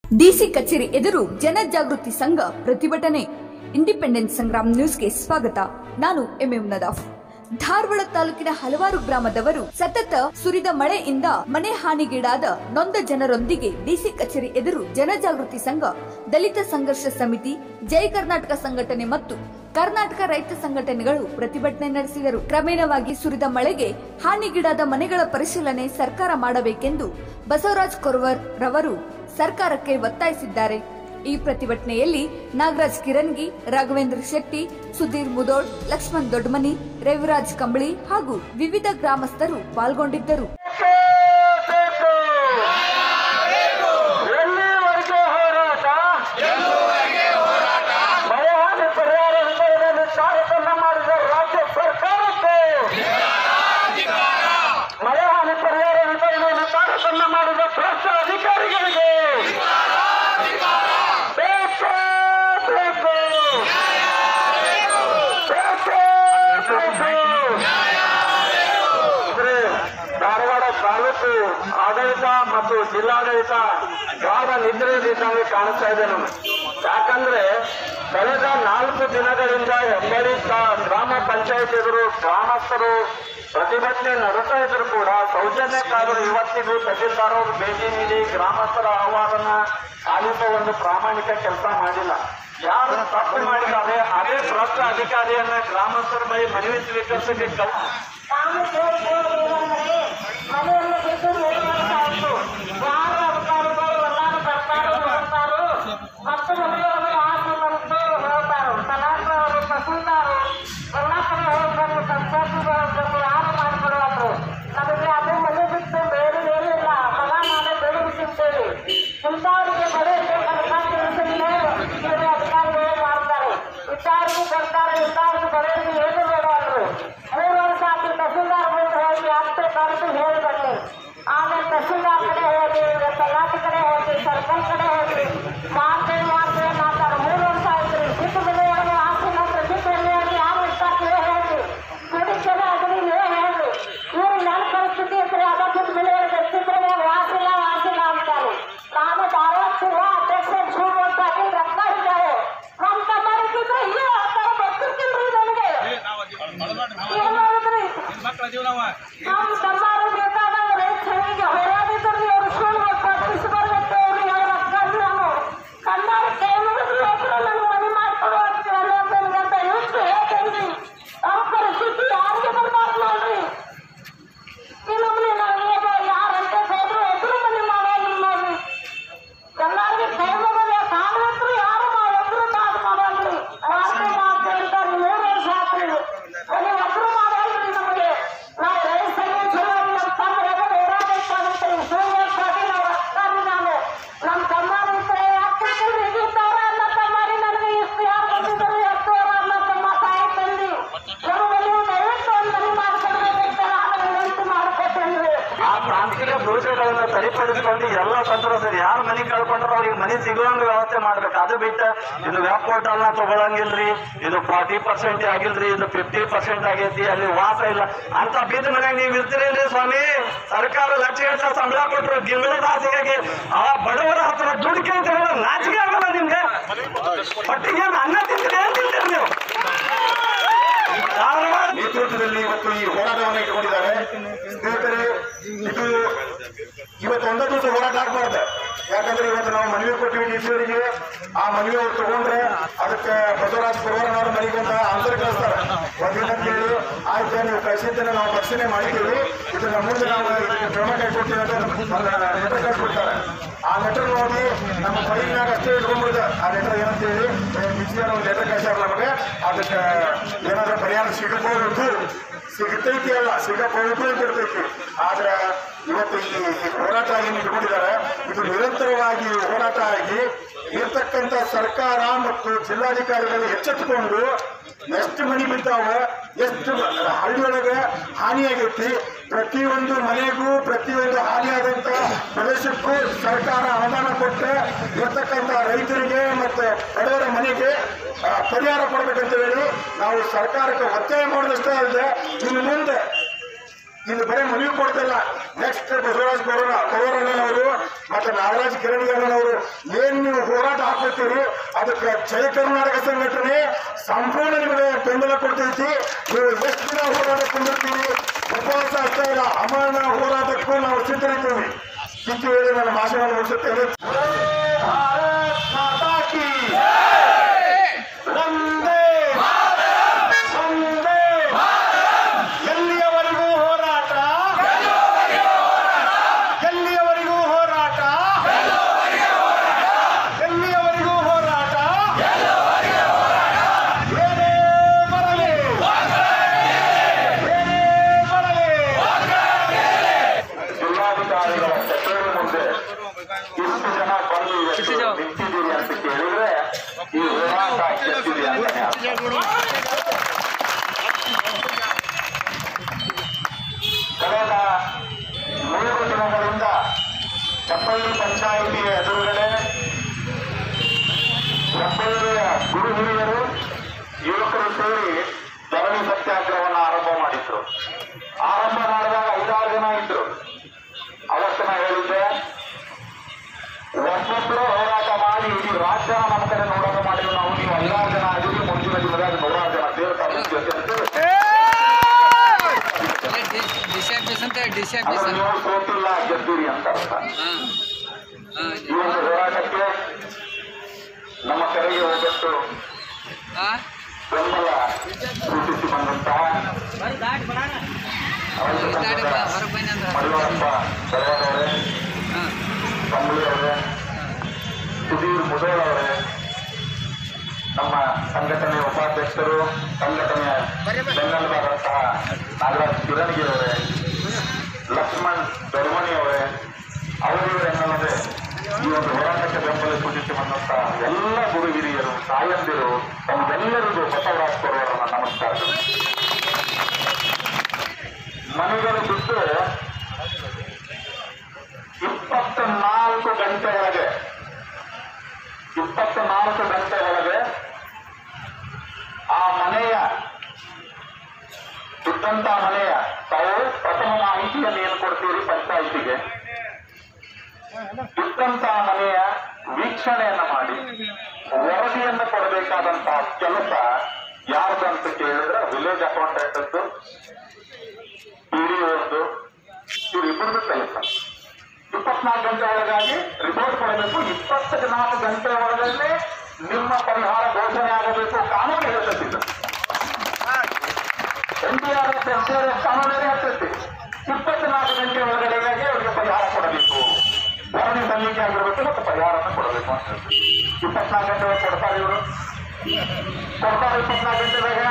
DC ಕಚೇರಿ ಎದುರು ಜನಜಾಗೃತಿ ಸಂಘ ಪ್ರತಿಭಟನೆ ಇಂಡಿಪೆಂಡೆನ್ಸ್ ಸಂಗ್ರಾಮ್ ನ್ಯೂಸ್ಗೆ ಸ್ವಾಗತ ನಾನು ಎಂಎಂ ನದಾಫ್ ಧಾರವಾಡ ತಾಲೂಕಿನ ಹಲವಾರು ಗ್ರಾಮದವರು ಸತತ ಸುರಿದ ಮಳೆಯಿಂದ ಮನೆ ಹಾನಿಗೀಡಾದ ನೊಂದ ಜನರೊಂದಿಗೆ ಡಿಸಿ ಕಚೇರಿ ಎದುರು ಜನಜಾಗೃತಿ ಸಂಘ ದಲಿತ ಸಂಘರ್ಷ ಸಮಿತಿ ಜೈ ಕರ್ನಾಟಕ ಸಂಘಟನೆ ಮತ್ತು ಕರ್ನಾಟಕ ರೈತ ಸಂಘಟನೆಗಳು ಪ್ರತಿಭಟನೆ ನಡೆಸಿದರು ಕ್ರಮೇಣವಾಗಿ ಸುರಿದ ಮಳೆಗೆ ಹಾನಿಗೀಡಾದ ಮನೆಗಳ ಪರಿಶೀಲನೆ ಸರ್ಕಾರ ಮಾಡಬೇಕೆಂದು ಬಸವರಾಜ್ ಕೊರವರ್ ರವರು ಸರ್ಕಾರಕ್ಕೆ ಒತ್ತಾಯಿಸಿದ್ದಾರೆ ಈ ಪ್ರತಿಭಟನೆಯಲ್ಲಿ ನಾಗರಾಜ್ ಕಿರಣ್ಗಿ ರಾಘವೇಂದ್ರ ಶೆಟ್ಟಿ ಸುಧೀರ್ ಮುದೋಳ್ ಲಕ್ಷ್ಮಣ್ ದೊಡ್ಡಮನಿ ರವಿರಾಜ್ ಕಂಬಳಿ ಹಾಗೂ ವಿವಿಧ ಗ್ರಾಮಸ್ಥರು ಪಾಲ್ಗೊಂಡಿದ್ದರು ಎಲ್ಲಿವರೆಗೆ ಹೋರಾಟ ಮಳೆ ಹಾನಿ ಪರಿಹಾರ ವಿತರಣೆಯಲ್ಲಿ ತಾರತಮ್ಯ ಮಾಡಿದ ರಾಜ್ಯ ಸರ್ಕಾರಕ್ಕೆ ಮಳೆ ಹಾನಿ ಪರಿಹಾರ ವಿತರಣೆಯಲ್ಲಿ ತಾರತಮ್ಯ ಮಾಡಿದ ಭ್ರಷ್ಟ ಅಧಿಕಾರಿಗಳಿಗೆ ಬೇಕೇ ಬೇಕು ಬೇಕೇ ಬೇಕು ಅಂದ್ರೆ ಧಾರವಾಡ ತಾಲೂಕು ಆಡಳಿತ ಮತ್ತು ಜಿಲ್ಲಾಡಳಿತ ಬಹಳ ನಿದ್ರೆಯಲ್ಲಿದ್ದಂಗೆ ಕಾಣಿಸ್ತಾ ಇದೆ ನಮಗೆ ಯಾಕಂದ್ರೆ ಕಳೆದ ನಾಲ್ಕು ದಿನಗಳಿಂದ ಹೆಬ್ಬಳ್ಳಿ ತಾ- ಗ್ರಾಮ ಪಂಚಾಯತ್ ಎದುರು ಗ್ರಾಮಸ್ಥರು ಪ್ರತಿಭಟನೆ ನಡೆಸ್ತಾ ಇದ್ರು ಕೂಡ ಸೌಜನ್ಯಕ್ಕಾದರೂ ಇವತ್ತಿಗೂ ತಹಸೀಲ್ದಾರರು ಭೇಟಿ ನೀಡಿ ಗ್ರಾಮಸ್ಥರ ಆಹ್ವಾನ ಆಲಿಸುವ ಒಂದು ಪ್ರಾಮಾಣಿಕ ಕೆಲಸ ಮಾಡಿಲ್ಲ ಯಾರು ತಪ್ಪು ಮಾಡಿದ್ದಾರೆ ಅದೇ ಭ್ರಷ್ಟ ಅಧಿಕಾರಿಯನ್ನ ಗ್ರಾಮಸ್ಥರ ಬಳಿ ಮನವಿ ಸ್ವೀಕರಿಸಕ್ಕೆ ಕಲ್ ತಾವು ಕೇಳಿಕೊಳ್ಳುವುದಂದರೆ ಮನೆಯನ್ನು ಬಿಟ್ಟು ಏನು ಮಾಡ್ತಾಯಿತ್ತು ಯಾರು ಅಧಿಕಾರಿಗಳು ಎಲ್ಲರೂ ಬರ್ತಾರೋ ನೋಡ್ತಾರೋ ಮತ್ತು ಮನೆಯವರು ಆಸೆ ಬಂದು ಹೇಳ್ತಾರೋ ತಲಾಟವರು ತಹಸೀಲ್ದಾರು ಎಲ್ಲ ಕಡೆ ಹೋಗ್ಬಂದು ಪಂಚಾಯತಿಗಳು ಬಂದು ಯಾರು ಮಾಡಿಕೊಡುವರು ನಮಗೆ ಅದು ಮನೆ ಬಿಟ್ಟು ಬೇರೆ ಏನೂ ಇಲ್ಲ ಮಗ ನಾನೇ ಬೆಳೆಯುತ್ತಿದ್ದೇವೆ ಇಂಥವರಿಗೆ ಬರೆಯಕ್ಕೆ ಕನಕ ತಿಳಿಸಿದ್ರೆ ಬೇರೆ ಅಧಿಕಾರಿಗಳು ಮಾಡ್ತಾರೆ ಇದ್ದಾರಿಗೂ ಬರ್ತಾರೆ ಇದ್ದಾರಿಗೂ ಬರೆಯೋದು ಏನು ಬೇಡ ಅಂದ್ರು ಮೂರು ವರ್ಷ ಆಗಿ ತಹಸೀಲ್ದಾರ್ ಬಂದು ಹೋಗಿ ಅಷ್ಟೇ ಕರೆದು ಹೇಳಿ ಬನ್ನಿ ಆಮೇಲೆ ತಹಸೀಲ್ದಾರ್ ಕಡೆ ಹೋಗಿ ತಲಾಟಿ ಕಡೆ ಹೋಗಿ ಸರ್ಕಲ್ ಕಡೆ ಹೋಗಿ ಮಾಡ್ತೇವೆ ಮಾಡ್ತೇವೆ ಮಾತಾಡ ಮೂರು ವರ್ಷ ಆಯ್ತು ಬಿಟ್ಟು ಮನೆಯೊಳಗೆ ಆಸೆ ಮಾತ್ರ ಬಿಟ್ಟು ಮನೆಯೊಳಗೆ ಯಾರು ಇರ್ತಾರೆ ಹೇಳಿ ಕುಡಿಕೆಲ್ಲ ಅದನ್ನ ನೀವೇ ಹೇಳಿ ಇವ್ರು ನನ್ನ ಪರಿಸ್ಥಿತಿ ಇದ್ರೆ ಅದಕ್ಕಿಂತ ಮನೆಯೊಳಗೆ ಎತ್ತಿದ್ರೆ ವಾಸಿಲ್ಲ ವಾಸಿಲ್ಲ ಅಂತಾರೆ ನಾನು ಧಾರವಾಡ ಜಿಲ್ಲಾ ಅಧ್ಯಕ್ಷ ಜೂನ್ ಅಂತ ಅಲ್ಲಿ ರತ್ನ ಇದ್ದಾರೆ ನಮ್ಮ ತಮ್ಮರಿಗಿದ್ರೆ ಇಲ್ಲ ಆ ಥರ ಬರ್ತಿರ್ತಿಲ್ರಿ ನನಗೆ ಏನ್ ಮಾಡಿದ್ರಿ ನಮ್ಮ ತಮ್ಮರು ಬೇಕಾದಾಗ ರೈತ ಸಂಘಿಗೆ ಹೋರಾಡಿದ್ರು ಅವ್ರು ಸುಳ್ಳು ಪಟ್ಟಿಸ್ಬರ್ಬೇಕು ಅವ್ರಿಗೆ ಅವ್ರ ಅಕ್ಕಂದು ನಾನು ಕನ್ನಡ ಕೈ ಮುಗಿದ್ರು ಒಬ್ರು ನನ್ನ ಮನೆ ಮಾಡ್ಕೊಡು ಅಂತೀವಲ್ಲ ಅಂತ ನನಗಂತ ಎಷ್ಟು ಹೇಳ್ತೇನ್ರಿ ನಮ್ಮ ಪರಿಸ್ಥಿತಿ ಯಾರಿಗೆ ಬರ್ಬಾರ್ದು ನೋಡ್ರಿ ಇನ್ನೊಬ್ರು ನಾವು ಯಾರಂತೆ ಹೋದ್ರು ಎದುರು ಮನೆ ಮಾಡೋದಿಲ್ಲ ನೋಡ್ರಿ ಎಲ್ಲಾರ್ಗೆ ಕೈ ಮುಗಿದ ಕಾಣ್ಬೇಕು ಯಾರು ಒಬ್ರು ಕಾದು ಮಾಡಲ್ರಿ ಯಾರು ಮಾಡ್ತಾ ಮೂರು ವರ್ಷ ಆತ್ರಿ ಮನೆ ಒಬ್ರು ಮಾಡಲ್ರಿ ನಮಗೆ ನಾವು ರೈತ ಸಂಘ ಚಲೋ ನಮ್ಮ ತಮ್ಮರಾಗ ಹೋರಾಡಬೇಕಾಗುತ್ತೆ ಸೋಮವಾರಕ್ಕಾಗಿ ನಾವು ರಕ್ತಾರಿ ನಾವು ನಮ್ಮ ತಮ್ಮರು ಇದ್ರೆ ಯಾಕೆ ಹಿಡಿತಾರ ಅನ್ನ ತಮ್ಮರಿ ನನಗೆ ಇಷ್ಟು ಯಾರು ಬಂದಿದ್ದಾರೆ ಎಷ್ಟು ಅನ್ನ ತಮ್ಮ ತಾಯಿ ತಂದಿ ನಮ್ಮಲ್ಲಿ ದಯವಿಟ್ಟು ಒಂದು ಮನೆ ಮಾಡ್ಕೊಡ್ಬೇಕಂತ ನಾನು ವಿನಂತಿ ಮಾಡ್ಕೊತೇನ್ರಿ ಆ ತಾಂತ್ರಿಕ ದೋಷಗಳನ್ನ ಸರಿಪಡಿಸಿಕೊಂಡು ಎಲ್ಲ ಸಂತ್ರಸ್ತರು ಯಾರು ಮನೆ ಕಳ್ಕೊಂಡ್ರ ಅವ್ರಿಗೆ ಮನೆ ಸಿಗುವಂಗ ವ್ಯವಸ್ಥೆ ಮಾಡ್ಬೇಕು ಅದು ಬಿಟ್ಟ ಇದು ವೆಬ್ ಪೋರ್ಟಲ್ ನ ತಗೊಳಂಗಿಲ್ರಿ ಇದು ಫಾರ್ಟಿ ಪರ್ಸೆಂಟ್ ಆಗಿಲ್ರಿ ಇದು ಫಿಫ್ಟಿ ಪರ್ಸೆಂಟ್ ಆಗೈತಿ ಅಲ್ಲಿ ವಾಸ ಇಲ್ಲ ಅಂತ ಬೀದ ಮನ್ಯಾಗ ನೀವು ಇರ್ತೀರೇನ್ರಿ ಸ್ವಾಮಿ ಸರ್ಕಾರ ಲಕ್ಷ ಗಂಟೆ ಸಂಬಳ ಕೊಟ್ಟರು ಗಿಂಗಳ ದಾಸಿಗಾಗಿ ಆ ಬಡವರ ಹತ್ರ ದುಡ್ಡು ಕೇಳ್ತೀರಲ್ಲ ನಾಚಿಕೆ ಆಗಲ್ಲ ನಿಮ್ಗೆ ಪಟ್ಟಿಗೆ ಅನ್ನ ತಿಂತೀರಿ ಏನ್ ತಿಂತೀರಿ ನೀವು ಧಾರವಾಡ ನೇತೃತ್ವದಲ್ಲಿ ಇವತ್ತು ಈ ಹೋರಾಟವನ್ನು ಇಟ್ಕೊಂಡಿದ್ದಾರೆ ಸ್ನೇಹಿತರೆ ಇದು ಇವತ್ತು ಒಂದೇ ದಿವಸ ಹೋರಾಟ ಆಗ್ಬಾರ್ದು ಯಾಕಂದ್ರೆ ಇವತ್ತು ನಾವು ಮನವಿ ಕೊಟ್ಟಿವಿ ಡಿಸಿಯವರಿಗೆ ಆ ಮನವಿ ಅವ್ರು ತಗೊಂಡ್ರೆ ಅದಕ್ಕೆ ಬಸವರಾಜ್ ಕುರುವರನವ್ರ ಮನೆಗೆ ಒಂದು ಆನ್ಸರ್ ಕಳಿಸ್ತಾರೆ ಒಂದಿನ ಕೇಳಿ ಆಯ್ತು ನೀವು ಕಳಿಸಿದ್ದನ್ನ ನಾವು ಪರಿಶೀಲನೆ ಮಾಡಿದ್ದೀವಿ ಇದನ್ನ ಮುಂದೆ ನಾವು ಇದಕ್ಕೆ ಕ್ರಮ ಕೈಗೊಳ್ತೀವಿ ಅಂತ ಒಂದು ಲೆಟರ್ ಕಳಿಸ್ಬಿಡ್ತಾರೆ ಆ ಲೆಟರ್ ನೋಡಿ ನಮ್ಮ ಫೈಲ್ನಾಗ ಅಷ್ಟೇ ಇಟ್ಕೊಂಡ್ಬಿಡುತ್ತೆ ಆ ಲೆಟರ್ ಏನಂತೇಳಿ ಬಿಸಿಯಾರ ಒಂದು ಲೆಟರ್ ಕಳಿಸ್ಯಾರ ನಮಗೆ ಅದಕ್ಕೆ ಏನಾದ್ರೂ ಪರಿಹಾರ ಸಿಗಬಹುದು ಸಿಗತೈತಿ ಅಲ್ಲ ಸಿಗಬಹುದು ಅಂತ ಇರ್ತೈತಿ ಆದ್ರೆ ಇವತ್ತು ಈ ಈ ಹೋರಾಟ ಏನು ಇಟ್ಕೊಂಡಿದ್ದಾರೆ ಇದು ನಿರಂತರವಾಗಿ ಹೋರಾಟ ಆಗಿ ಇರ್ತಕ್ಕಂಥ ಸರ್ಕಾರ ಮತ್ತು ಜಿಲ್ಲಾಧಿಕಾರಿಗಳು ಎಚ್ಚೆತ್ತುಕೊಂಡು ಎಷ್ಟು ಮನೆ ಬಿದ್ದಾವ ಎಷ್ಟು ಹಳ್ಳಿಯೊಳಗೆ ಹಾನಿಯಾಗೈತಿ ಪ್ರತಿಯೊಂದು ಮನೆಗೂ ಪ್ರತಿಯೊಂದು ಹಾನಿಯಾದಂಥ ಪ್ರದೇಶಕ್ಕೂ ಸರ್ಕಾರ ಅನುದಾನ ಕೊಟ್ಟು ಇರ್ತಕ್ಕಂಥ ರೈತರಿಗೆ ಮತ್ತು ಬಡವರ ಮನೆಗೆ ಆ, ಪರಿಹಾರ ಕೊಡಬೇಕಂತ ಹೇಳಿ ನಾವು ಸರ್ಕಾರಕ್ಕೆ ಒತ್ತಾಯ ಮಾಡೋದಷ್ಟೇ ಅಲ್ಲದೆ ಇನ್ನು ಮುಂದೆ ಇಲ್ಲಿ ಬರೀ ಮನವಿ ಕೊಡ್ತಿಲ್ಲ ನೆಕ್ಸ್ಟ್ ಬಸವರಾಜ್ ಕೊರೋನ ಕೊರೋನವರು ಮತ್ತೆ ನಾಗರಾಜ್ ಕಿರಣಿಗಣ್ಣನವರು ಮಾಡತ್ತೀರಿ ಅದಕ್ಕೆ ಜಯ ಕರ್ನಾಟಕ ಸಂಘಟನೆ ಸಂಪೂರ್ಣ ನಿಮಗೆ ಬೆಂಬಲ ಕೊಡ್ತೈತಿ ನೀವು ಎಷ್ಟು ದಿನ ಹೋರಾಟ ಕುಂದಿರ್ತೀವಿ ಉಪವಾಸ ಅಷ್ಟೇ ಇಲ್ಲ ಅಮರಣ ಹೋರಾಟಕ್ಕೂ ನಾವು ಸಿದ್ಧರಿದ್ದೀವಿ ಇಷ್ಟು ಹೇಳಿ ನನ್ನ ಭಾಷಣ ಮುಗಿಸುತ್ತೇನೆ ಭಾರತ್ ಮಾತಾ ಕಿ ಒಂದೇ ಒಂದೇ ಎಲ್ಲಿಯವರೆಗೂ ಹೋರಾಟ ಎಲ್ಲಿಯವರೆಗೂ ಹೋರಾಟ ಎಲ್ಲಿಯವರೆಗೂ ಹೋರಾಟ ಏನೇ ಬರಲಿ ಏನೇ ಬರಲಿ ಜಿಲ್ಲಾಧಿಕಾರಿಗಳ ಕಚೇರಿ ಮುಂದೆ ಇಷ್ಟು ಜನ ಬಂದು ಇವತ್ತು ನಿಂತಿದ್ದೀರಿ ಅಂತ ಕೇಳಿದ್ರೆ ಈ ಹೋರಾಟ ಗೆದ್ದಿದೆ ಅಂತಾನೆ ಅರ್ಥ. ಕಳೆದ ಮೂರು ದಿನಗಳಿಂದ ಚಪ್ಪಳ್ಳಿ ಪಂಚಾಯಿತಿಯ ಎದುರುಗಡೆ ಹೆಬ್ಬಳ್ಳಿಯ ಗುರು ಹಿರಿಯರು ಯುವಕರು ಸೇರಿ ಧರಣಿ ಸತ್ಯಾಗ್ರಹವನ್ನು ಆರಂಭ ಮಾಡಿದ್ರು ಆರಂಭ ಮಾಡಿದಾಗ ಐದಾರು ಜನ ಇದ್ರು ಅವತ್ತು ನಾ ಹೇಳಿದ್ದೆ ಒಬ್ಬೊಬ್ಬರು ಹೋರಾಟ ಮಾಡಿ ಇಡೀ ರಾಜ್ಯನ ನಮ್ಮ ಕಡೆ ನೋಡೋದು ಮಾಡಿದ್ರು ನಾವು ನೀವು ಐದಾರು ಜನ ಆಗಿರಿ ಮುಂದಿನ ದಿನದಾಗ ನೂರಾರು ಜನ ಸೇರ್ತಾರೆ ನಿಮ್ ಜೊತೆ ಅಂತ ಡಿಸ್ಯಾಬ್ಲಿಸ್ ಅಂತ ಅದು ಡಿಸ್ಯಾಬ್ಲಿಸ್ ನೀವು ಸೋತಿಲ್ಲ ಗೆದ್ದಿರಿ ಅಂತ ಅರ್ಥ ಹಾಂ ಹಾಂ ಈ ಒಂದು ಹೋರಾಟಕ್ಕೆ ನಮ್ಮ ಕರೆಗೆ ಹೋಗಷ್ಟು ಹಾಂ ಬೆಂಬಲ ಸೂಚಿಸಿ ಬಂದಂತಹ ರೈತ ದಾಡಿ ಸಂಘದ ಹೊರಗೆ ಬನ್ನಿ ಅಂದ್ರೆ ಮಡಿವಾಳಪ್ಪ ಸರವಾದವರೇ ಹಾಂ ಕಂಬಳಿ ಅವರೇ ಸುಧೀರ್ ಮುದೋಳ್ ಅವರೇ ನಮ್ಮ ಸಂಘಟನೆಯ ಉಪಾಧ್ಯಕ್ಷರು ಸಂಘಟನೆಯ ಬೆಂಬಲವಾದಂತಹ ನಾಗರಾಜ್ ಕಿರಣಿಗೆ ಅವರೇ ಲಕ್ಷ್ಮಣ್ ದೊಡ್ಮಣಿ ಅವರೇ ಅವರಿವರೆನ್ನಲ್ಲದೆ ಈ ಒಂದು ಹೋರಾಟಕ್ಕೆ ಬೆಂಬಲ ಸೂಚಿಸಿ ಬಂದಂತಹ ಎಲ್ಲ ಗುರು ಹಿರಿಯರು ತಾಯಂದಿರು ತಮ್ಮೆಲ್ಲರಿಗೂ ಬಸವರಾಜ್ ಕೊರವರನ್ನ ನಮಸ್ಕಾರಗಳು ಮನೆಗಳು ಬಿಟ್ಟು ಇಪ್ಪತ್ತ ನಾಲ್ಕು ಗಂಟೆ ಒಳಗೆ ಇಪ್ಪತ್ತ ನಾಲ್ಕು ಗಂಟೆ ಒಳಗೆ ಆ ಮನೆಯ ಇದ್ದಂತ ಮನೆಯ ತಾವು ಪ್ರಥಮ ಮಾಹಿತಿಯನ್ನು ಏನು ಕೊಡ್ತೀರಿ ಪಂಚಾಯಿತಿಗೆ ಇದ್ದಂತ ಮನೆಯ ವೀಕ್ಷಣೆಯನ್ನ ಮಾಡಿ ವರದಿಯನ್ನು ಕೊಡಬೇಕಾದಂತಹ ಕೆಲಸ ಯಾರ್ದಂತ ಕೇಳಿದ್ರೆ ವಿಲೇಜ್ ಅಕೌಂಟೆಂಟ್ ಪಿಡಿ ಒಂದು ಇವರಿಬ್ಬರದು ಕೆಲಸ ಇಪ್ಪತ್ನಾಲ್ಕು ಗಂಟೆ ಒಳಗಾಗಿ ರಿಪೋರ್ಟ್ ಕೊಡಬೇಕು ಇಪ್ಪತ್ತು ನಾಲ್ಕು ಗಂಟೆ ಒಳಗಡೆ ನಿಮ್ಮ ಪರಿಹಾರ ಘೋಷಣೆ ಆಗಬೇಕು ಕಾನೂನು ಹೇಳ್ತೈತಿ N D R S N D R S ಕಾನೂನೇ ಹೇಳ್ತೈತಿ ಇಪ್ಪತ್ನಾಲ್ಕು ಗಂಟೆ ಒಳಗಡೆಗಾಗಿ ಅವರಿಗೆ ಪರಿಹಾರ ಕೊಡಬೇಕು ವರದಿ ಸಲ್ಲಿಕೆ ಆಗಿರ್ಬೇಕು ಮತ್ತು ಪರಿಹಾರವನ್ನು ಕೊಡಬೇಕು ಅಂತ ಹೇಳ್ತೀವಿ ಇಪ್ಪತ್ನಾಲ್ಕು ಗಂಟೆ ಒಳಗೆ ಕೊಡ್ತಾರೆ ಇವರು ಕೊಡ್ತಾರೆ ಇಪ್ಪತ್ನಾಲ್ಕು ಗಂಟೆದಾಗ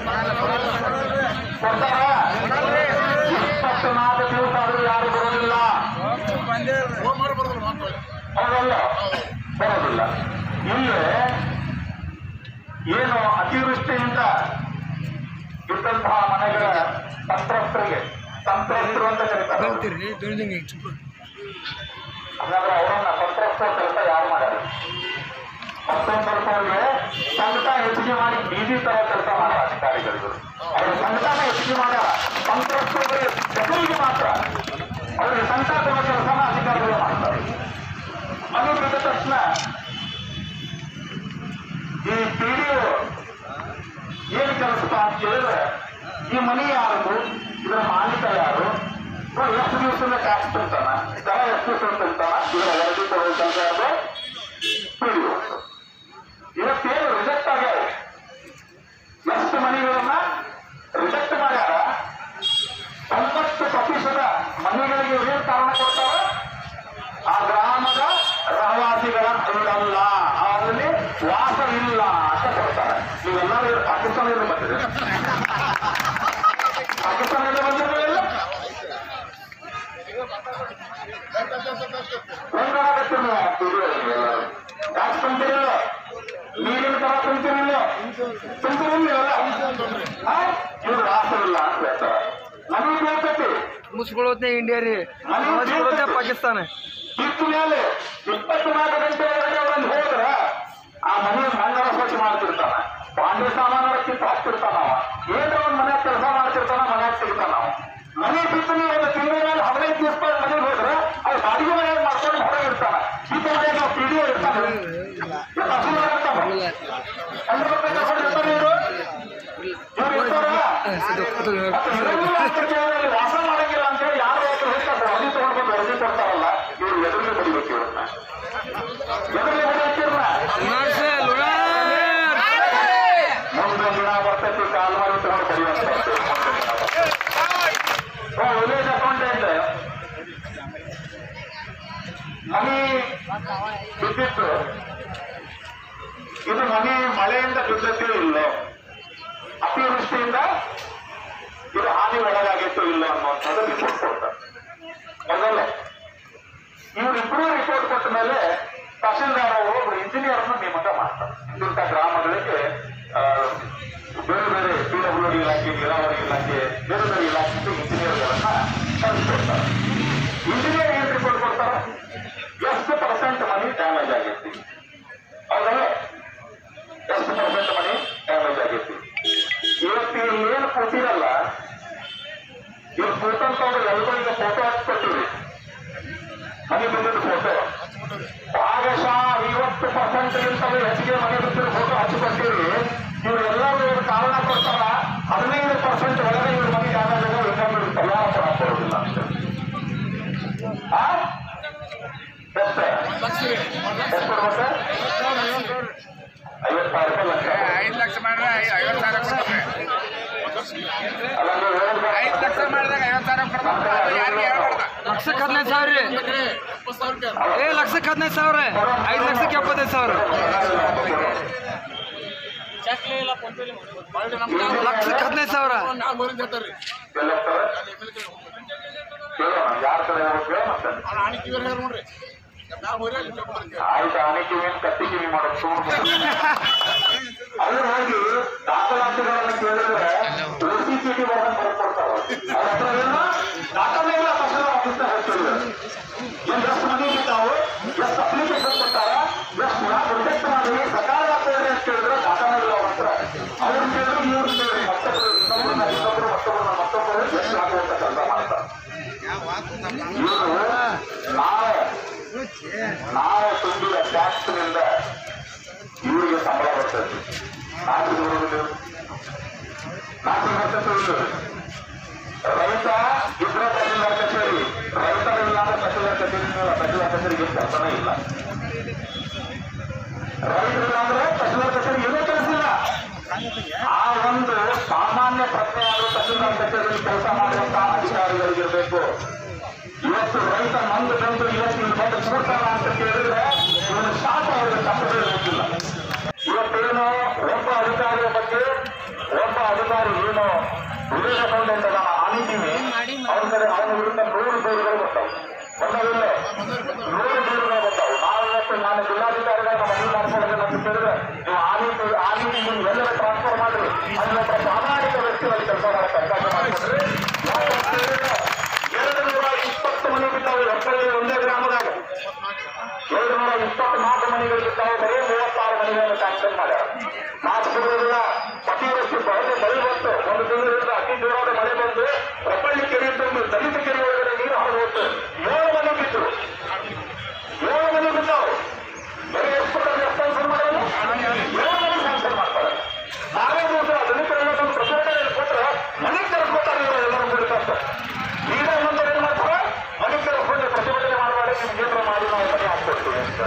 ಕೊಡ್ತಾರ ಇಪ್ಪತ್ನಾಲ್ಕು ದಿವಸ ಆದ್ರೂ ಯಾರು ಬರೋದಿಲ್ಲ ಹೌದಲ್ಲ ಬರೋದಿಲ್ಲ ಇಲ್ಲಿ ಏನು ಅತಿವೃಷ್ಟಿಯಿಂದ ಇದ್ದಂತಹ ಮನೆಗಳ ಸಂತ್ರಸ್ತರಿಗೆ ಸಂತ್ರಸ್ತರು ಅಂತ ಕರೀತಾರೆ ಅವ್ರು. ಹಾಗಾದ್ರೆ ಅವರನ್ನ ಸಂತ್ರಸ್ತರ ಕೆಲಸ ಯಾರು ಮಾಡ್ಯಾರ ಸಂತ್ರಸ್ತರಿಗೆ ಸಂಕಟ ಹೆಚ್ಚಿಗೆ ಮಾಡಿ ಬೀದಿ ತರ ಕೆಲಸ ಮಾಡೋ ಅಧಿಕಾರಿಗಳು ಅವ್ರ ಸಂಕಟನ ಹೆಚ್ಚಿಗೆ ಮಾಡ್ಯಾರ ಸಂತ್ರಸ್ತರಿಗೆ ಜನರಿಗೆ ಮಾತ್ರ ಅವರಿಗೆ ಸಂಕಟ ಕೊಡೋ ಕೆಲಸನ ಅಧಿಕಾರಿಗಳು ಮಾಡ್ತಾರೆ ಮನೆ ಬಿದ್ದ ತಕ್ಷಣ ಈ ಪಿಡಿಒ ಏನು ಕೆಲಸಪ್ಪ ಅಂತ ಕೇಳಿದ್ರೆ ಈ ಮನೆ ಯಾರದು ಇದರ ಮಾಲೀಕ ಯಾರು ಇವ ಎಷ್ಟು ದಿವಸದಿಂದ ಟ್ಯಾಕ್ಸ್ ತುಂಬ್ತಾನ ದರ ಎಷ್ಟು ದಿವಸ ತುಂಬ್ತಾನ ಇದರ ವರದಿ ಕೊಡೋ ಕೆಲಸ ಯಾರು ಪಿಡಿಒ ಇವತ್ತೇನು ರಿಜೆಕ್ಟ್ ಆಗ್ಯಾವ ಎಷ್ಟು ಮನೆಗಳನ್ನ ರಿಜೆಕ್ಟ್ ಮಾಡ್ಯಾರ ತೊಂಬತ್ತು ಪ್ರತಿಶತ ಮನೆಗಳಿಗೆ ಏನ್ ಕಾರಣ ಕೊಡ್ತಾರ ಆ ಗ್ರಾಮದ ರಹವಾಸಿಗಳ ಇಲ್ಲಲ್ಲ ಅದರಲ್ಲಿ ವಾಸವಿಲ್ಲ ಅಂತ ಕೊಡ್ತಾರೆ ನೀವೆಲ್ಲರೂ ಪಾಕಿಸ್ತಾನದಿಂದ ಬಂದಿದೆ ಪಾಕಿಸ್ತಾನದಿಂದ ಬಂದಿರಲಿಲ್ಲ ಹೆಂಗಾಗತ್ತಿಲ್ಲ ಯಾಕೆ ತುಂಬಿರಿಲ್ಲ ನೀರಿನ ತರ ತುಂಬಿರಿಲ್ಲ ತುಂಬಿರಿಲ್ಲ ಇವ್ರು ವಾಸವಿಲ್ಲ ಅಂತ ಹೇಳ್ತಾರೆ ನಮಗೆ ಬೇಕೈತಿ ಮುಸ್ಕೊಳ್ಳೋದ್ನೇ ಇಂಡಿಯಾ ರೀ ಮನೆ ಮುಸ್ಕೊಳ್ಳೋದೇ ಪಾಕಿಸ್ತಾನ ಇತ್ತು ಮೇಲೆ ಇಪ್ಪತ್ನಾಲ್ಕು ಗಂಟೆ ಒಳಗೆ ಅವರನ್ನು ಹೋದ್ರ ಆ ಮನೆ ಮಣ್ಣರ ಸ್ವಚ್ಛ ಮಾಡ್ತಿರ್ತಾನ ಪಾಂಡೆ ಸಾಮಾನು ಕಿತ್ತು ಹಾಕ್ತಿರ್ತಾನ ಅವ ಏನೋ ಒಂದ್ ಮನೆ ಕೆಲಸ ಮಾಡ್ತಿರ್ತಾನ ಮನ್ಯಾಗ ಸಿಗ್ತಾನ ಅವ ಮನೆ ಬಿತ್ತು ನೀವು ಒಂದು ತಿಂಗಳ ಮೇಲೆ ಹದಿನೈದು ದಿವಸ ಮನೆಗೆ ಹೋದ್ರೆ ಅವ್ರು ಬಾಡಿಗೆ ಮನೆಯಾಗ ಮಾಡ್ಕೊಂಡು ಹೊರಗೆ ಇರ್ತಾನ ಈ ಮನೆಯಾಗ ನಾವು ಪಿಡಿಒ ಇರ್ತಾನೆ ಎಲ್ಲ ಹಂಡ್ರೆಡ್ ರುಪೀಸ್ ತಗೊಂಡು ಇರ್ತಾರೆ ಇವರು ಇವ್ರು ಇರ್ತಾರ ಮತ್ತೆ ಇರೋದಿಲ್ಲ ಅಂತ ಕೇಳಿದ್ರೆ ವಾಸ ಮಾಡಂಗಿಲ್ಲ ಅಂತ ಹೇಳಿ ಯಾರು ಹತ್ರ ಹೇಳ್ತಾರೆ ವರದಿ ತಗೊಂಡ್ಬಂದು ವರದಿ ಕೊಡ್ತಾರಲ್ಲ ಇವ್ರು ಎದುರಿಗೆ ಬಡಿಬೇಕು ಇವ್ರನ್ನ ಎದುರಿಗೆ ಬಡಿಬೇಕಿರ್ನ ಮುಂದೊಂದು ದಿನ ಬರ್ತೈತಿ ಕಾಲ್ ಮಾಡಿ ತಗೊಂಡು ಬಡಿಯುವಂತ ವಿಲೇಜ್ ಅಕೌಂಟೆಂಟ್ ಮನಿ ಬಿದ್ದಿತ್ತು ಇದು ಮನಿ ಮಳೆಯಿಂದ ಬಿದ್ದತ್ತೋ ಇಲ್ಲೋ ಅತಿವೃಷ್ಟಿಯಿಂದ ಇದು ಹಾನಿ ಒಳಗಾಗಿತ್ತು ಇಲ್ಲ ಅನ್ನುವಂಥದ್ದು ರಿಪೋರ್ಟ್ ಕೊಡ್ತಾರೆ ಮೊದಲೇ ಇವರಿಬ್ಬರು ರಿಪೋರ್ಟ್ ಕೊಟ್ಟ ಮೇಲೆ ತಹಸೀಲ್ದಾರ್ ಅವರು ಒಬ್ರು ಇಂಜಿನಿಯರ್ನ ನೇಮಕ ಮಾಡ್ತಾರೆ ಇಂಥ ಗ್ರಾಮಗಳಿಗೆ ಆ, ಬೇರೆ ಬೇರೆ ಪಿ ಡಬ್ಲ್ಯೂ ಡಿ ಇಲಾಖೆ ನೀರಾವರಿ ಇಲಾಖೆ ಬೇರೆ ಬೇರೆ ಇಲಾಖೆ ಇಂಜಿನಿಯರ್ಗಳನ್ನ ಕಳಿಸ್ಕೊಡ್ತಾರೆ ಇಂಜಿನಿಯರ್ ಏನ್ ರಿಪೋರ್ಟ್ ಕೊಡ್ತಾರೆ ಎಷ್ಟು ಪರ್ಸೆಂಟ್ ಮನಿ ಡ್ಯಾಮೇಜ್ ಆಗೈತಿ ಹೌದಲ್ಲ ಎಷ್ಟು ಪರ್ಸೆಂಟ್ ಮನಿ ಡ್ಯಾಮೇಜ್ ಆಗೈತಿ ಇವತ್ತು ಇಲ್ಲಿ ಏನು ಕೊಟ್ಟಿರಲ್ಲ ಇವ್ರು ಕೂತಂತವ್ರು ಎಲ್ಲರಿಗೂ ಫೋಟೋ ಹಾಕ್ಕೊಟ್ಟಿವಿ ಮನೆ ಬಿದ್ದಿದ್ದು ಫೋಟೋ ಭಾಗಶಃ ಐವತ್ತು ಪರ್ಸೆಂಟ್ ಗಿಂತಲೂ ಹೆಚ್ಚಿಗೆ ಮನೆ ಬಿದ್ದಿರೋ ಫೋಟೋ ಹಚ್ಚಿಕೊಟ್ಟಿರಿ ಇವರೆಲ್ಲರೂ ಇವ್ರು ಕಾರಣ ಕೊಡ್ತಾರ ಹದಿನೈದು ಪರ್ಸೆಂಟ್ ಒಳಗೆ ಇವ್ರ ಮನೆ ಡ್ಯಾಮೇಜ್ ಆಗೋ ಇನ್ನೊಂದು ಇವ್ರು ಪರಿಹಾರ ಕೊಡಕ್ ಬರೋದಿಲ್ಲ ಅಂತ ಆ? ಎಷ್ಟು ಎಷ್ಟು ಕೊಡ್ಬೇಕು ಐವತ್ತು ಸಾವಿರ ರೂಪಾಯಿ ಲಕ್ಷ ಐದು ಲಕ್ಷ ಮಾಡ್ರೆ ಐವತ್ತು ಸಾವಿರ ಕೊಡ್ತಾರೆ ಅಲ್ಲ ನೀವು ಹೇಳಿದ್ರೆ ಐದು ಲಕ್ಷ ಮಾಡಿದಾಗ ಐವತ್ತು ಸಾವಿರ ಕೊಡ್ತಾರೆ ಯಾರಿಗೆ ಹೇಳ್ಬಾರ್ದ ಲಕ್ಷಕ್ಕೆ ಹದಿನೈದು ಸಾವಿರ ರೀ ಏ ಲಕ್ಷಕ್ಕೆ ಹದಿನೈದು ಸಾವಿರ ಐದು ಲಕ್ಷಕ್ಕೆ ಎಪ್ಪತ್ತೈದು ಸಾವಿರ ಲಕ್ಷಕ್ಕೆ ಹದಿನೈದು ಸಾವಿರ ಎಲ್ಲೋಗ್ತಾರೆ ಕೇಳೋಣ ಯಾರ ಕಡೆ ಹೋಗ್ಬೇಕು ಮತ್ತೆ ಆಯ್ತು ಆನೆ ಕಿವಿ ಕತ್ತಿ ಕಿವಿ ಮಾಡೋದು ಸುಮ್ಮನೆ ಅಲ್ಲಿ ಹೋಗಿ ದಾಖಲಾತಿಗಳನ್ನ ಕೇಳಿದ್ರೆ ಓಸಿ ಚೀಟಿ ಬರೋದನ್ನ ಬರ್ಕೊಡ್ತಾರ ಅವ್ರ ಹತ್ರ ಏನು ದಾಖಲೆ ಇಲ್ಲ ತಕ್ಷಣ ಆಫೀಸ್ನ ಹೇಳ್ತಿದ್ರು ಏನ್ ಎಷ್ಟು ಮನೆ ಬಿದ್ದಾವು ಎಷ್ಟು ಅಪ್ಲಿಕೇಶನ್ ಕೊಟ್ಟಾರ ಎಷ್ಟು ಪ್ರೊಜೆಕ್ಟ್ ಮಾಡಿ ಸಕಾಲ ಆಗ್ತದೆ ಅಂತ ಕೇಳಿದ್ರೆ ದಾಖಲೆ ಇಲ್ಲ ಅವ್ರ ಹತ್ರ ಅವ್ರು ಕೇಳಿದ್ರು ಇವ್ರು ಕೇಳಿದ್ರು ಮತ್ತೊಬ್ರು ಇನ್ನೊಬ್ರನ್ನ ಇನ್ನೊಬ್ರು ಮತ್ತೊಬ್ರನ್ನ ಮತ್ತೊಬ್ಬರು ಎಷ್ಟು ಹಾಕುವಂತ ಕೆಲಸ ಮಾಡ್ತಾರೆ ಇವರು ನಾಳೆ ನಾಳೆ ತುಂಬಿದ ಟ್ಯಾಕ್ಸ್ನಿಂದ ಇವರಿಗೆ ಸಂಬಳ ಬರ್ತದೆ ನಾಲ್ಕು ಬರುವುದಿಲ್ಲ ನಾಲ್ಕು ಬರ್ತದೆ ರೈತ ಇಬ್ಬರ ತಹಸೀಲ್ದಾರ್ ಕಚೇರಿ ರೈತರಿಲ್ಲ ಅಂದ್ರೆ ತಹಸೀಲ್ದಾರ್ ಕಚೇರಿ ತಹಸೀಲ್ದಾರ್ ಕಚೇರಿಗೆ ಕೆಲಸನೇ ಇಲ್ಲ ರೈತರಿಲ್ಲ ಅಂದ್ರೆ ತಹಸೀಲ್ದಾರ್ ಕಚೇರಿ ಏನೂ ಕೆಲಸ ಇಲ್ಲ ಆ ಒಂದು ಸಾಮಾನ್ಯ ಪ್ರಜ್ಞೆ ಆದರೂ ತಹಸೀಲ್ದಾರ್ ಕಚೇರಿಯಲ್ಲಿ ಕೆಲಸ ಮಾಡುವಂತಹ ಅಧಿಕಾರಿಗಳಿಗಿರಬೇಕು ಇವತ್ತು ರೈತ ಮಂದು ಬಂದು ಇವತ್ತು ಇಲ್ಲಿ ಬಂದು ಕೂಡ್ತಾನ ಅಂತ ಕೇಳಿದ್ರೆ ಇವನು ಶಾಪ ಅವರಿಗೆ ತಪ್ಪದೇ ಗೊತ್ತಿಲ್ಲ ಇವತ್ತೇನು ಒಬ್ಬ ಅಧಿಕಾರಿಯ ಬಗ್ಗೆ ಒಬ್ಬ ಅಧಿಕಾರಿ ಏನು ವಿಲೇಜ್ ಅಕೌಂಟೆಂಟ್ ಅದಾನ ಆನಿದ್ದೀವಿ ಅವ್ರ ಕಡೆ ಅವನ ವಿರುದ್ಧ ನೂರು ದೂರುಗಳು ಬರ್ತಾವೆ ಬಂದವಿಲ್ಲ ನೂರು ದೂರುಗಳು ಬರ್ತಾವೆ ನಾವು ಇವತ್ತು ನಾನು ಜಿಲ್ಲಾಧಿಕಾರಿಗಳನ್ನ ಮನವಿ ಮಾಡ್ಕೊಳ್ಳೋದಿಲ್ಲ ಅಂತ ಕೇಳಿದ್ರೆ ನೀವು ಆ ನೀತಿ ಆ ನೀತಿ ನಿಮ್ಗೆ ಎಲ್ಲರ ಟ್ರಾನ್ಸ್ಫರ್ ಮಾಡ್ರಿ ಅಲ್ಲಿ ಒಬ್ಬ ಪ್ರಾಮಾಣಿಕ ವ್ಯಕ್ತಿ ಅಲ್ಲಿ ಕೆಲಸ ಮಾಡಕ್ಕೆ ಅವಕಾಶ ಮಾಡಿಕೊಡ್ರಿ ನಾವು ಕೇಳಿದ್ರೆ ಎರಡು ನೂರ ಇಪ್ಪತ್ತು ಮನೆ ಬಿದ್ದಾವೆ ಒಬ್ಬರಿಗೆ ಒಂದೇ ಗ್ರಾಮದಾಗ ಎರಡು ನೂರ ಇಪ್ಪತ್ನಾಲ್ಕು ಮನೆಗಳು ಬಿದ್ದಾವೆ ಬರೀ ಮೂವತ್ತಾರು ಮನೆಗಳನ್ನು ಸ್ಯಾಂಕ್ಷನ್ ಮಾಡ್ಯಾರ ಮಾತು ಬಿಡುವುದಿಲ್ಲ ಅತಿವೃಷ್ಟಿ ಬಹಳ ಮಳೆ ಬಂತು ಒಂದು ತಿಂಗಳಿಂದ ಅತಿ ಜೋರಾದ ಮಳೆ ಬಂದು ರಬ್ಬಳ್ಳಿ ಕೆರೆ ತಂದು ದಲಿತ ಕೆರೆ ಒಳಗಡೆ ನೀರು ಹಾದು ಹೋಯ್ತು ಏಳು ಮನೆ ಬಿದ್ದು ಏಳು ಮನೆ ಬಿದ್ದಾವೆ ಬರೀ ಎಷ್ಟು ಸ್ಯಾಂಕ್ಷನ್ ಮಾಡೋದು ಏಳು ಮನೆ ಸ್ಯಾಂಕ್ಷನ್ ಮಾಡ್ತಾರೆ ನಾವೇ ದಿವಸ ದಲಿತರೆಲ್ಲ ಒಂದು ಪ್ರತಿಭಟನೆ ಕೊಟ್ಟರೆ ಮನೆ ತೆರೆಸ್ಕೊತಾರೆ ಇವರು ಎಲ್ಲರೂ ಬಿಡ್ತಾರೆ ಈಗ ಇನ್ನೊಂದು ಏನ್ ಮಾಡ್ತಾರೆ ಮನೆ ತೆರೆಸ್ಕೊಂಡು ಪ್ರತಿಭಟನೆ ಮಾಡಬೇಡಿ ನಿಮ್ಗೆ ಏನಾರ ಮಾಡಿ ನಾವು ಮನೆ ಹಾಕ್ಕೊಡ್ತೀವಿ ಅಂತ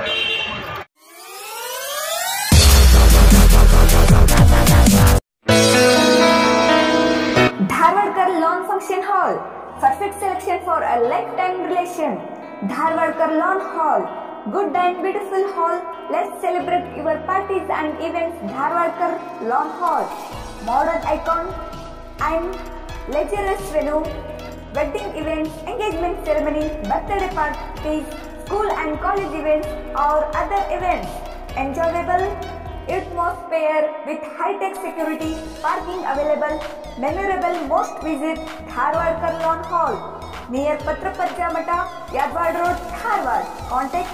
Dharwadkar Lawn Function Hall. Perfect selection for a lifetime relation. Dharwadkar Lawn Hall. Good and beautiful hall. Let's celebrate your parties and events. Dharwadkar Lawn Hall. Modern icon and luxurious venue. Wedding events, engagement ceremony, birthday parties, school and college events or other events. Enjoyable atmosphere with high-tech security, parking available, memorable most visit Dharwad Karlon Hall near Patrapajja Mata, Yadwad Road, Dharwad. Contact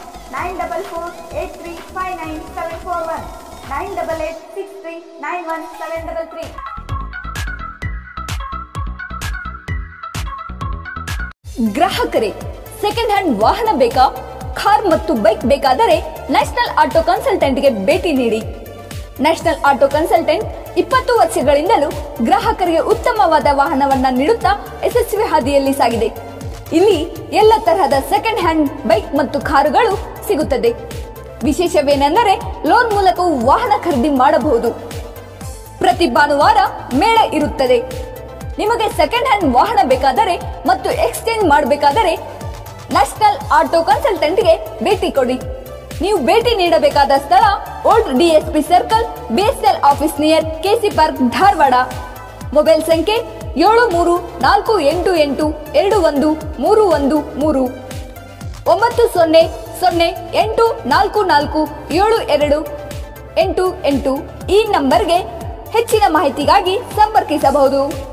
944-8359-741 988-6391-733 ಗ್ರಾಹಕರೇ second hand ವಾಹನ ಬೇಕಾ car ಮತ್ತು bike ಬೇಕಾದರೆ national auto ಕನ್ಸಲ್ಟೆಂಟ್ಗೆ ಭೇಟಿ ನೀಡಿ national auto consultant ಇಪ್ಪತ್ತು ವರ್ಷಗಳಿಂದಲೂ ಗ್ರಾಹಕರಿಗೆ ಉತ್ತಮವಾದ ವಾಹನವನ್ನ ನೀಡುತ್ತಾ ಯಶಸ್ವಿ ಹಾದಿಯಲ್ಲಿ ಸಾಗಿದೆ ಇಲ್ಲಿ ಎಲ್ಲ ತರಹದ ಸೆಕೆಂಡ್ ಹ್ಯಾಂಡ್ ಬೈಕ್ ಮತ್ತು ಕಾರುಗಳು ಸಿಗುತ್ತದೆ ವಿಶೇಷವೇನೆಂದರೆ ಲೋನ್ ಮೂಲಕವೂ ವಾಹನ ಖರೀದಿ ಮಾಡಬಹುದು ಪ್ರತಿ ಭಾನುವಾರ ಮೇಳ ಇರುತ್ತದೆ ನಿಮಗೆ ಸೆಕೆಂಡ್ ಹ್ಯಾಂಡ್ ವಾಹನ ಬೇಕಾದರೆ ಮತ್ತು ಎಕ್ಸ್ಚೇಂಜ್ ಮಾಡಬೇಕಾದರೆ ನ್ಯಾಷನಲ್ ಆಟೋ ಕನ್ಸಲ್ಟೆಂಟ್ಗೆ ಭೇಟಿ ಕೊಡಿ ನೀವು ಭೇಟಿ ನೀಡಬೇಕಾದ ಸ್ಥಳ old DSP circle BSL office near KC park Dharwad mobile ಸಂಖ್ಯೆ ಏಳು ಮೂರು ನಾಲ್ಕು ಎಂಟು ಎಂಟು ಎರಡು ಒಂದು ಮೂರು ಒಂದು ಮೂರು ಒಂಬತ್ತು ಸೊನ್ನೆ ಸೊನ್ನೆ ಎಂಟು ನಾಲ್ಕು ನಾಲ್ಕು ಏಳು ಎರಡು ಎಂಟು ಎಂಟು ಈ ನಂಬರ್ಗೆ ಹೆಚ್ಚಿನ ಮಾಹಿತಿಗಾಗಿ ಸಂಪರ್ಕಿಸಬಹುದು